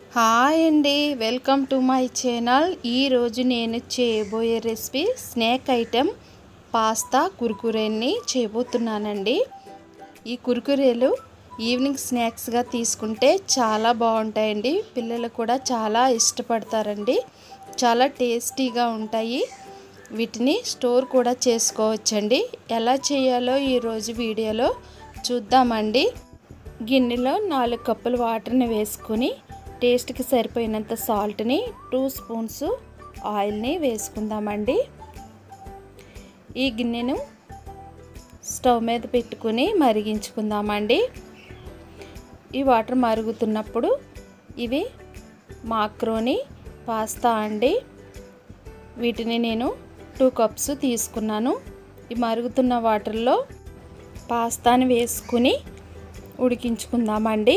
hi అండి welcome to my channel ఈరోజు నేను చేయబోయే రెసిపీ స్నాక్ ఐటెం పాస్తా కురుకురేని చేయబోతున్నానండి ఈ కురుకురేలు ఈవినింగ్ స్నాక్స్గా తీసుకుంటే చాలా బాగుంటాయండి పిల్లలు కూడా చాలా ఇష్టపడతారండి చాలా టేస్టీగా ఉంటాయి వీటిని స్టోర్ కూడా చేసుకోవచ్చండి ఎలా చేయాలో ఈరోజు వీడియోలో చూద్దామండి గిన్నెలో నాలుగు కప్పులు వాటర్ని వేసుకొని టేస్ట్కి సరిపోయినంత సాల్ట్ని టూ స్పూన్స్ ఆయిల్ని వేసుకుందామండి ఈ గిన్నెను స్టవ్ మీద పెట్టుకుని మరిగించుకుందామండి ఈ వాటర్ మరుగుతున్నప్పుడు ఇవి మాక్రోని పాస్తా అండి వీటిని నేను టూ కప్స్ తీసుకున్నాను ఈ మరుగుతున్న వాటర్లో పాస్తాని వేసుకుని ఉడికించుకుందామండి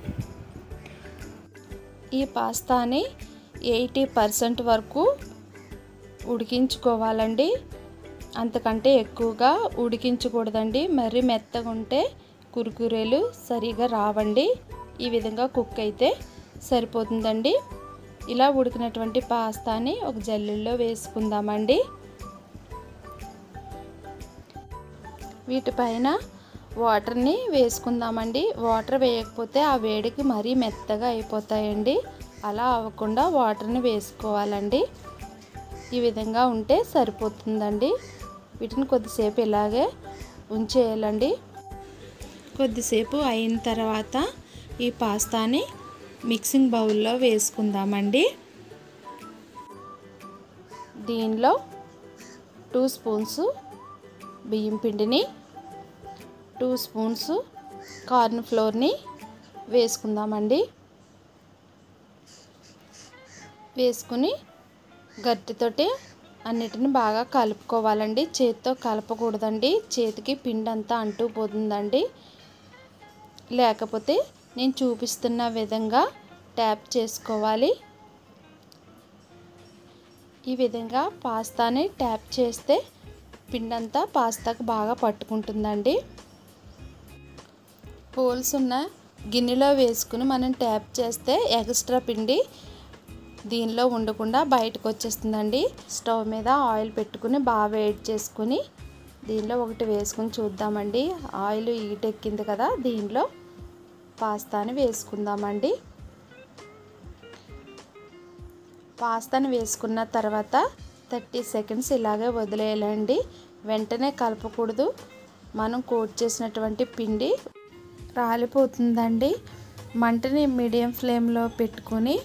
ఈ పాస్తాని ఎయిటీ పర్సెంట్ వరకు ఉడికించుకోవాలండి అంతకంటే ఎక్కువగా ఉడికించకూడదండి మరీ మెత్తగా ఉంటే కురుకురేలు సరిగా రావండి ఈ విధంగా కుక్ అయితే సరిపోతుందండి ఇలా ఉడికినటువంటి పాస్తాని ఒక జల్లెల్లో వేసుకుందామండి వీటిపైన వాటర్ని వేసుకుందామండి వాటర్ వేయకపోతే ఆ వేడికి మరీ మెత్తగా అయిపోతాయండి అలా అవ్వకుండా వాటర్ని వేసుకోవాలండి ఈ విధంగా ఉంటే సరిపోతుందండి వీటిని కొద్దిసేపు ఇలాగే ఉంచేయాలండి కొద్దిసేపు అయిన తర్వాత ఈ పాస్తాని మిక్సింగ్ బౌల్లో వేసుకుందామండి దీనిలో టూ స్పూన్స్ బియ్యం పిండిని టూ స్పూన్స్ కార్న్ ఫ్లోర్ని వేసుకుందామండి వేసుకుని గట్టితోటి అన్నిటిని బాగా కలుపుకోవాలండి చేతితో కలపకూడదండి చేతికి పిండి అంతా అంటూ పోతుందండి లేకపోతే నేను చూపిస్తున్న విధంగా ట్యాప్ చేసుకోవాలి ఈ విధంగా పాస్తాని ట్యాప్ చేస్తే పిండి అంతా పాస్తాకు బాగా పట్టుకుంటుందండి హోల్స్ ఉన్న గిన్నెలో వేసుకుని మనం ట్యాప్ చేస్తే ఎక్స్ట్రా పిండి దీనిలో ఉండకుండా బయటకు వచ్చేస్తుందండి స్టవ్ మీద ఆయిల్ పెట్టుకుని బాగా వేడి చేసుకుని దీనిలో ఒకటి వేసుకుని చూద్దామండి ఆయిల్ ఈటెక్కింది కదా దీనిలో పాస్తాని వేసుకుందామండి పాస్తాని వేసుకున్న తర్వాత థర్టీ సెకండ్స్ ఇలాగే వదిలేయాలండి వెంటనే కలపకూడదు మనం కోట్ చేసినటువంటి పిండి రాలిపోతుందండి మంటని మీడియం ఫ్లేమ్లో పెట్టుకొని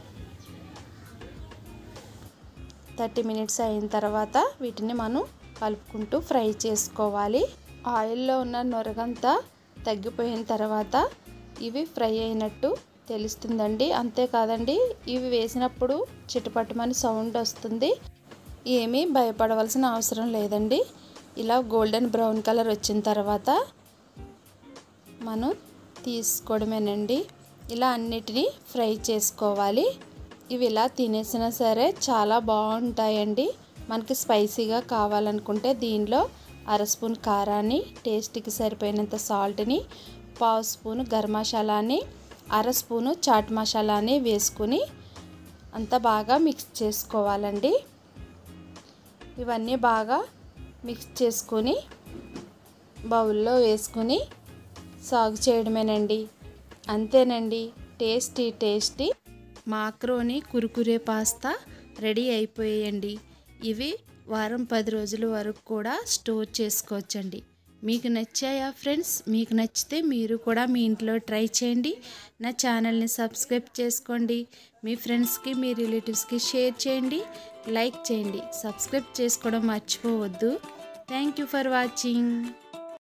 థర్టీ మినిట్స్ అయిన తర్వాత వీటిని మనం కలుపుకుంటూ ఫ్రై చేసుకోవాలి ఆయిల్లో ఉన్న నొరగంతా తగ్గిపోయిన తర్వాత ఇవి ఫ్రై అయినట్టు తెలుస్తుందండి అంతేకాదండి ఇవి వేసినప్పుడు చిటపటమని సౌండ్ వస్తుంది ఏమీ భయపడవలసిన అవసరం లేదండి ఇలా గోల్డెన్ బ్రౌన్ కలర్ వచ్చిన తర్వాత మనం తీసుకోవడమేనండి ఇలా అన్నిటినీ ఫ్రై చేసుకోవాలి ఇవి ఇలా తినేసినా సరే చాలా బాగుంటాయండి మనకి స్పైసీగా కావాలనుకుంటే దీనిలో అర స్పూన్ కారాన్ని టేస్ట్కి సరిపోయినంత సాల్ట్ని పావు స్పూన్ గరం మసాలాని అర స్పూను చాట్ మసాలాని వేసుకుని అంతా బాగా మిక్స్ చేసుకోవాలండి ఇవన్నీ బాగా మిక్స్ చేసుకొని బౌల్లో వేసుకొని సాగు చేయడమేనండి అంతేనండి tasty tasty macaroni Kurkure pasta ready అయిపోయాయండి ఇవి వారం పది రోజుల వరకు కూడా స్టోర్ చేసుకోవచ్చండి మీకు నచ్చాయా ఫ్రెండ్స్ మీకు నచ్చితే మీరు కూడా మీ ఇంట్లో ట్రై చేయండి నా ఛానల్ని సబ్స్క్రైబ్ చేసుకోండి మీ ఫ్రెండ్స్కి మీ రిలేటివ్స్కి షేర్ చేయండి లైక్ చేయండి సబ్స్క్రైబ్ చేసుకోవడం మర్చిపోవద్దు థ్యాంక్ యూ ఫర్ వాచింగ్